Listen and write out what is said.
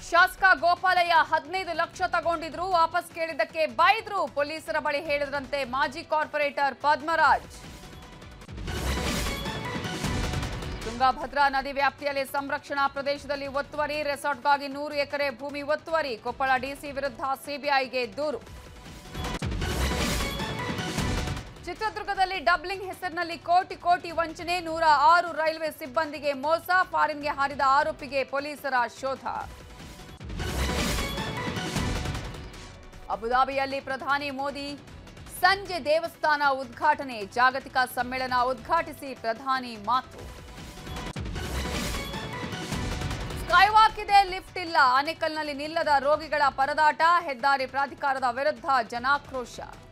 ಶಾಸಕ ಗೋಪಾಲಯ್ಯ ಹದಿನೈದು ಲಕ್ಷ ತಗೊಂಡಿದ್ರು ವಾಪಸ್ ಕೇಳಿದ್ದಕ್ಕೆ ಬೈದ್ರು ಪೊಲೀಸರ ಬಳಿ ಹೇಳಿದ್ರಂತೆ ಮಾಜಿ ಕಾರ್ಪೊರೇಟರ್ ಪದ್ಮರಾಜ್ ತುಂಗಭದ್ರಾ ನದಿ ವ್ಯಾಪ್ತಿಯಲ್ಲಿ ಸಂರಕ್ಷಣಾ ಪ್ರದೇಶದಲ್ಲಿ ಒತ್ತುವರಿ ರೆಸಾರ್ಟ್ಗಾಗಿ ನೂರು ಎಕರೆ ಭೂಮಿ ಒತ್ತುವರಿ ಕೊಪ್ಪಳ ಡಿಸಿ ವಿರುದ್ಧ ಸಿಬಿಐಗೆ ದೂರು ಚಿತ್ರದುರ್ಗದಲ್ಲಿ ಡಬ್ಲಿಂಗ್ ಹೆಸರಿನಲ್ಲಿ ಕೋಟಿ ಕೋಟಿ ವಂಚನೆ ನೂರ ಆರು ರೈಲ್ವೆ ಸಿಬ್ಬಂದಿಗೆ ಮೋಸ ಫಾರಿನ್ಗೆ ಹಾರಿದ ಆರೋಪಿಗೆ ಪೊಲೀಸರ ಶೋಧ ಅಬುದಾಬಿಯಲ್ಲಿ ಪ್ರಧಾನಿ ಮೋದಿ ಸಂಜೆ ದೇವಸ್ಥಾನ ಉದ್ಘಾಟನೆ ಜಾಗತಿಕ ಸಮ್ಮೇಳನ ಉದ್ಘಾಟಿಸಿ ಪ್ರಧಾನಿ ಮಾತು ಸ್ಕೈವಾಕ್ ಇದೆ ಲಿಫ್ಟ್ ಇಲ್ಲ ಆನೆಕಲ್ನಲ್ಲಿ ನಿಲ್ಲದ ರೋಗಿಗಳ ಪರದಾಟ ಹೆದ್ದಾರಿ ಪ್ರಾಧಿಕಾರದ ವಿರುದ್ಧ ಜನಾಕ್ರೋಶ